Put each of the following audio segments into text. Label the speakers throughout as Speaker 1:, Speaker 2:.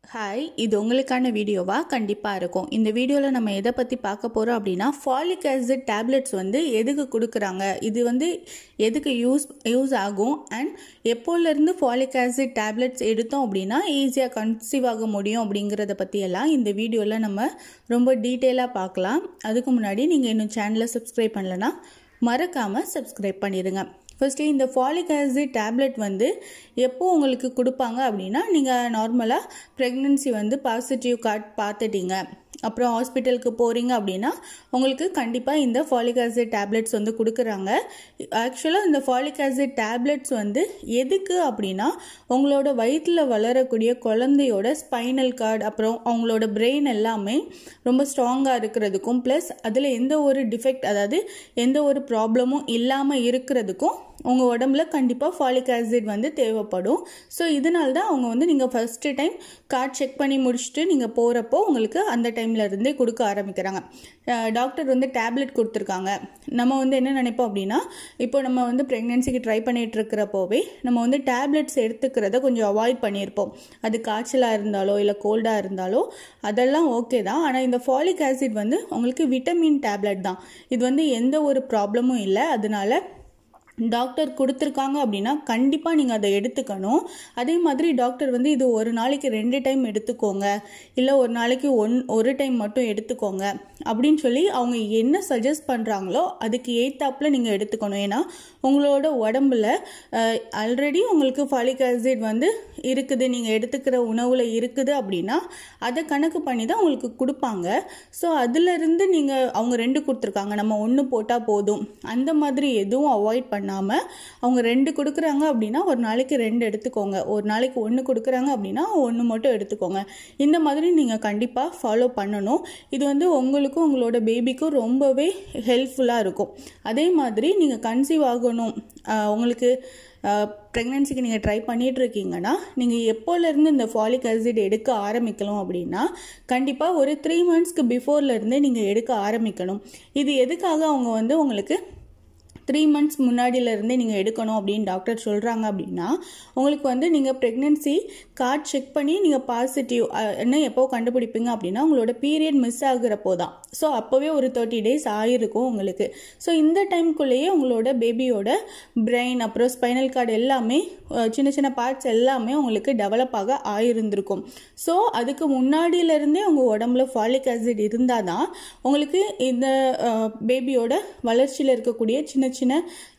Speaker 1: hi இது உங்களுக்கான வீடியோவா கண்டிப்பாக இருக்கும் இந்த வீடியோவில் நம்ம எதை பற்றி பார்க்க போகிறோம் அப்படின்னா ஃபாலிக் ஆசிட் டேப்லெட்ஸ் வந்து எதுக்கு கொடுக்குறாங்க இது வந்து எதுக்கு யூஸ் யூஸ் ஆகும் அண்ட் எப்போலேருந்து ஃபாலிக் ஆசிட் டேப்லெட்ஸ் எடுத்தோம் அப்படின்னா ஈஸியாக கன்சீவ் ஆக முடியும் அப்படிங்கிறத பற்றியெல்லாம் இந்த வீடியோவில் நம்ம ரொம்ப டீட்டெயிலாக பார்க்கலாம் அதுக்கு முன்னாடி நீங்கள் இன்னும் சேனலை சப்ஸ்கிரைப் பண்ணலன்னா மறக்காமல் சப்ஸ்கிரைப் பண்ணிடுங்க ஃபஸ்ட்டு இந்த ஃபாலிக் ஆசிட் டேப்லெட் வந்து எப்போ உங்களுக்கு கொடுப்பாங்க அப்படின்னா நீங்கள் நார்மலாக ப்ரெக்னென்சி வந்து பாசிட்டிவ் கார்ட் பார்த்துட்டீங்க அப்புறம் ஹாஸ்பிட்டலுக்கு போகிறீங்க அப்படின்னா உங்களுக்கு கண்டிப்பாக இந்த ஃபாலிக் ஆசிட் டேப்லெட்ஸ் வந்து கொடுக்குறாங்க ஆக்சுவலாக இந்த ஃபாலிக் ஆசிட் டேப்லெட்ஸ் வந்து எதுக்கு அப்படின்னா உங்களோட வயிற்றில் வளரக்கூடிய குழந்தையோட ஸ்பைனல் கார்டு அப்புறம் அவங்களோட பிரெயின் எல்லாமே ரொம்ப ஸ்ட்ராங்காக இருக்கிறதுக்கும் ப்ளஸ் அதில் எந்த ஒரு டிஃபெக்ட் அதாவது எந்த ஒரு ப்ராப்ளமும் இல்லாமல் இருக்கிறதுக்கும் உங்கள் உடம்புல கண்டிப்பாக ஃபாலிக் ஆசிட் வந்து தேவைப்படும் ஸோ இதனால தான் அவங்க வந்து நீங்கள் ஃபஸ்ட்டு டைம் கார்ட் செக் பண்ணி முடிச்சுட்டு நீங்கள் போகிறப்போ உங்களுக்கு அந்த டைமில் இருந்தே கொடுக்க ஆரம்பிக்கிறாங்க டாக்டர் வந்து டேப்லெட் கொடுத்துருக்காங்க நம்ம வந்து என்ன நினைப்போம் அப்படின்னா இப்போ நம்ம வந்து ப்ரெக்னென்சிக்கு ட்ரை பண்ணிட்டு இருக்கிறப்போவே நம்ம வந்து டேப்லெட்ஸ் எடுத்துக்கிறத கொஞ்சம் அவாய்ட் பண்ணியிருப்போம் அது காய்ச்சலாக இருந்தாலோ இல்லை கோல்டாக இருந்தாலோ அதெல்லாம் ஓகே தான் ஆனால் இந்த ஃபாலிக் ஆசிட் வந்து உங்களுக்கு விட்டமின் டேப்லெட் தான் இது வந்து எந்த ஒரு ப்ராப்ளமும் இல்லை அதனால டாக்டர் கொடுத்துருக்காங்க அப்படின்னா கண்டிப்பாக நீங்கள் அதை எடுத்துக்கணும் அதே மாதிரி டாக்டர் வந்து இது ஒரு நாளைக்கு ரெண்டு டைம் எடுத்துக்கோங்க இல்லை ஒரு நாளைக்கு ஒன் ஒரு டைம் மட்டும் எடுத்துக்கோங்க அப்படின்னு சொல்லி அவங்க என்ன சஜஸ்ட் பண்ணுறாங்களோ அதுக்கு ஏத்தாப்பில் நீங்கள் எடுத்துக்கணும் ஏன்னா உங்களோட உடம்புல ஆல்ரெடி உங்களுக்கு ஃபாலிக் ஆசிட் வந்து இருக்குது நீங்கள் எடுத்துக்கிற உணவில் இருக்குது அப்படின்னா அதை கணக்கு பண்ணி தான் உங்களுக்கு கொடுப்பாங்க ஸோ அதுலேருந்து நீங்கள் அவங்க ரெண்டு கொடுத்துருக்காங்க நம்ம ஒன்று போட்டால் போதும் அந்த மாதிரி எதுவும் அவாய்ட் பண்ணாமல் அவங்க ரெண்டு கொடுக்குறாங்க அப்படின்னா ஒரு நாளைக்கு ரெண்டு எடுத்துக்கோங்க ஒரு நாளைக்கு ஒன்று கொடுக்குறாங்க அப்படின்னா ஒன்று மட்டும் எடுத்துக்கோங்க இந்த மாதிரி நீங்கள் கண்டிப்பாக ஃபாலோ பண்ணணும் இது வந்து உங்களுக்கும் உங்களோட பேபிக்கும் ரொம்பவே ஹெல்ப்ஃபுல்லாக இருக்கும் அதே மாதிரி நீங்கள் கன்சீவ் ஆகணும் உங்களுக்கு ப்ரெக்னென்சிக்கு நீங்கள் ட்ரை பண்ணிட்டு இருக்கீங்கன்னா நீங்கள் எப்போலேருந்து இந்த ஃபாலிக் ஆசிட் எடுக்க ஆரம்பிக்கலாம் அப்படின்னா கண்டிப்பாக ஒரு த்ரீ மந்த்ஸ்க்கு பிஃபோர்லேருந்தே நீங்கள் எடுக்க ஆரம்பிக்கணும் இது எதுக்காக அவங்க வந்து உங்களுக்கு த்ரீ மந்த்ஸ் முன்னாடியிலேருந்தே நீங்கள் எடுக்கணும் அப்படின்னு டாக்டர் சொல்கிறாங்க அப்படின்னா உங்களுக்கு வந்து நீங்கள் ப்ரெக்னென்சி கார்ட் செக் பண்ணி நீங்கள் பாசிட்டிவ் என்ன எப்போ கண்டுபிடிப்பீங்க அப்படின்னா உங்களோட பீரியட் மிஸ் ஆகுறப்போ தான் ஸோ அப்போவே ஒரு தேர்ட்டி டேஸ் ஆகிருக்கும் உங்களுக்கு ஸோ இந்த டைம்குள்ளேயே உங்களோட பேபியோட பிரெயின் அப்புறம் ஸ்பைனல் கார்டு எல்லாமே சின்ன சின்ன பார்ட்ஸ் எல்லாமே உங்களுக்கு டெவலப் ஆக ஆயிருந்திருக்கும் ஸோ அதுக்கு முன்னாடியிலேருந்தே உங்கள் உடம்புல ஃபாலிக் ஆசிட் இருந்தால் தான் உங்களுக்கு இந்த பேபியோட வளர்ச்சியில் இருக்கக்கூடிய சின்ன சின்ன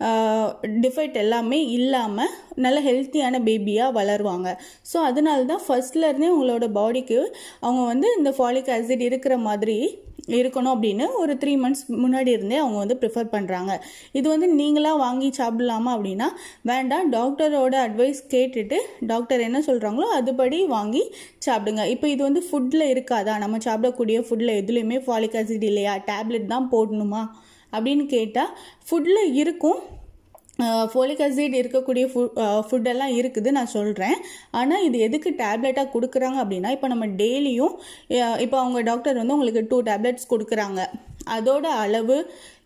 Speaker 1: டிஃபெக்ட் எல்லாமே இல்லாமல் நல்ல ஹெல்த்தியான பேபியாக வளருவாங்க ஸோ அதனால தான் ஃபர்ஸ்ட்லேருந்தே உங்களோட பாடிக்கு அவங்க வந்து இந்த ஃபாலிக் ஆசிட் இருக்கிற மாதிரி இருக்கணும் அப்படின்னு ஒரு த்ரீ மந்த்ஸ் முன்னாடி இருந்தே அவங்க வந்து ப்ரிஃபர் பண்ணுறாங்க இது வந்து நீங்களாக வாங்கி சாப்பிடலாமா அப்படின்னா வேண்டாம் டாக்டரோட அட்வைஸ் கேட்டுட்டு டாக்டர் என்ன சொல்கிறாங்களோ அதுபடி வாங்கி சாப்பிடுங்க இப்போ இது வந்து ஃபுட்டில் இருக்காதா நம்ம சாப்பிடக்கூடிய ஃபுட்டில் எதுலேயுமே ஃபாலிக் ஆசிட் இல்லையா டேப்லெட் தான் போடணுமா அப்படின்னு கேட்டால் ஃபுட்டில் இருக்கும் ஃபோலிக் ஆசிட் இருக்கக்கூடிய ஃபுட் ஃபுட்டெல்லாம் இருக்குது நான் சொல்கிறேன் ஆனால் இது எதுக்கு டேப்லெட்டாக கொடுக்குறாங்க அப்படின்னா இப்போ நம்ம டெய்லியும் இப்போ அவங்க டாக்டர் வந்து உங்களுக்கு டூ டேப்லெட்ஸ் கொடுக்குறாங்க அதோட அளவு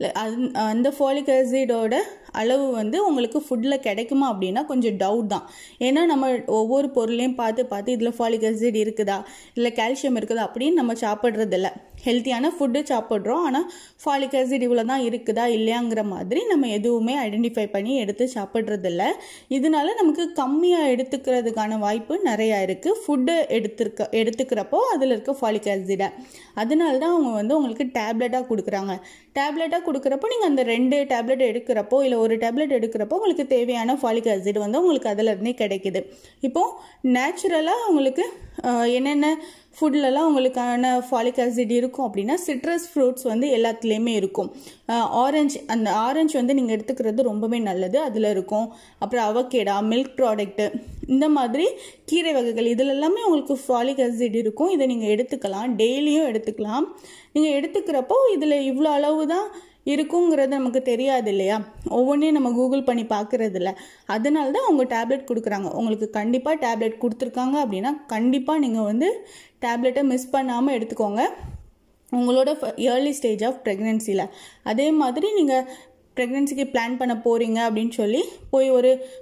Speaker 1: அந்த ஃபாலிக் ஆசிடோட அளவு வந்து உங்களுக்கு ஃபுட்டில் கிடைக்குமா அப்படின்னா கொஞ்சம் டவுட் தான் ஏன்னா நம்ம ஒவ்வொரு பொருளையும் பார்த்து பார்த்து இதில் ஃபாலிக் ஆசிட் இருக்குதா இல்லை கால்சியம் இருக்குதா அப்படின்னு நம்ம சாப்பிட்றதில்ல ஹெல்த்தியான ஃபுட்டு சாப்பிட்றோம் ஆனால் ஃபாலிக் ஆசிட் இவ்வளோ தான் இருக்குதா இல்லையாங்கிற மாதிரி நம்ம எதுவுமே ஐடென்டிஃபை பண்ணி எடுத்து சாப்பிட்றதில்ல இதனால நமக்கு கம்மியாக எடுத்துக்கிறதுக்கான வாய்ப்பு நிறையா இருக்குது ஃபுட்டு எடுத்துருக்க எடுத்துக்கிறப்போ அதில் இருக்க ஃபாலிக் ஆசிடை அதனால தான் அவங்க வந்து உங்களுக்கு டேப்லெட்டாக கொடுக்குறாங்க டேப்லெட்டாக கொடுக்குறப்போ நீங்கள் அந்த ரெண்டு டேப்லெட் எடுக்கிறப்போ இல்லை ஒரு டேப்லெட் எடுக்கிறப்போ உங்களுக்கு தேவையான ஃபாலிக் ஆசிட் வந்து உங்களுக்கு அதிலருந்தே கிடைக்குது இப்போது நேச்சுரலாக உங்களுக்கு என்னென்ன ஃபுட்லலாம் உங்களுக்கான ஃபாலிக் ஆசிட் இருக்கும் அப்படின்னா சிட்ரஸ் ஃப்ரூட்ஸ் வந்து எல்லாத்துலேயுமே இருக்கும் ஆரஞ்சு அந்த ஆரஞ்சு வந்து நீங்கள் எடுத்துக்கிறது ரொம்பவே நல்லது அதில் இருக்கும் அப்புறம் அவக்கேடா மில்க் ப்ராடக்ட்டு இந்த மாதிரி கீரை வகைகள் இதில் எல்லாமே உங்களுக்கு ஃபாலிக் ஆசிட் இருக்கும் இதை நீங்கள் எடுத்துக்கலாம் டெய்லியும் எடுத்துக்கலாம் நீங்கள் எடுத்துக்கிறப்போ இதில் இவ்வளோ அளவு தான் இருக்குங்கிறது நமக்கு தெரியாது இல்லையா ஒவ்வொன்றையும் நம்ம கூகுள் பண்ணி பார்க்குறதில்ல அதனால தான் அவங்க டேப்லெட் கொடுக்குறாங்க உங்களுக்கு கண்டிப்பாக டேப்லெட் கொடுத்துருக்காங்க அப்படின்னா கண்டிப்பாக நீங்கள் வந்து டேப்லெட்டை மிஸ் பண்ணாமல் எடுத்துக்கோங்க உங்களோட ஏர்லி ஸ்டேஜ் ஆஃப் ப்ரெக்னென்சியில் அதே மாதிரி நீங்கள் ப்ரெக்னென்சிக்கு பிளான் பண்ண போகிறீங்க அப்படின்னு சொல்லி போய் ஒரு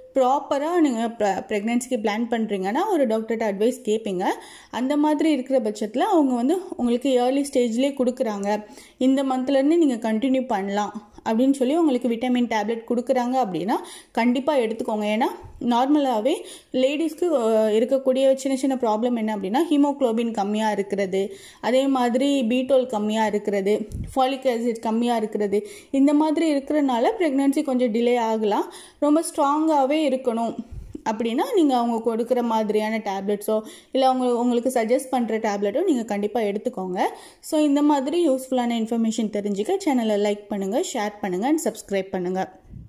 Speaker 1: ப்ராப்பராக நீங்கள் ப்ரெக்னென்சிக்கு பிளான் பண்ணுறீங்கன்னா ஒரு டாக்டர்கிட்ட அட்வைஸ் கேட்பீங்க அந்த மாதிரி இருக்கிற பட்சத்தில் அவங்க வந்து உங்களுக்கு ஏர்லி ஸ்டேஜ்லேயே கொடுக்குறாங்க இந்த மந்த்லேருந்து நீங்கள் கண்டினியூ பண்ணலாம் அப்படின்னு சொல்லி உங்களுக்கு விட்டமின் டேப்லெட் கொடுக்குறாங்க அப்படின்னா கண்டிப்பாக எடுத்துக்கோங்க ஏன்னா நார்மலாகவே லேடிஸ்க்கு இருக்கக்கூடிய சின்ன சின்ன ப்ராப்ளம் என்ன அப்படின்னா ஹீமோக்ளோபின் கம்மியாக இருக்கிறது அதே மாதிரி பீட்டோல் கம்மியாக இருக்கிறது ஃபாலிக் ஆசிட் கம்மியாக இருக்கிறது இந்த மாதிரி இருக்கிறனால ப்ரெக்னென்சி கொஞ்சம் டிலே ஆகலாம் ரொம்ப ஸ்ட்ராங்காகவே இருக்கணும் அப்படின்னா நீங்கள் அவங்க கொடுக்குற மாதிரியான டேப்லெட்ஸோ இல்லை அவங்க உங்களுக்கு சஜஸ்ட் பண்ணுற டேப்லெட்டோ நீங்கள் கண்டிப்பாக எடுத்துக்கோங்க ஸோ இந்த மாதிரி யூஸ்ஃபுல்லான இன்ஃபர்மேஷன் தெரிஞ்சுக்க சேனலை லைக் பண்ணுங்கள் ஷேர் பண்ணுங்கள் அண்ட் சப்ஸ்கிரைப் பண்ணுங்கள்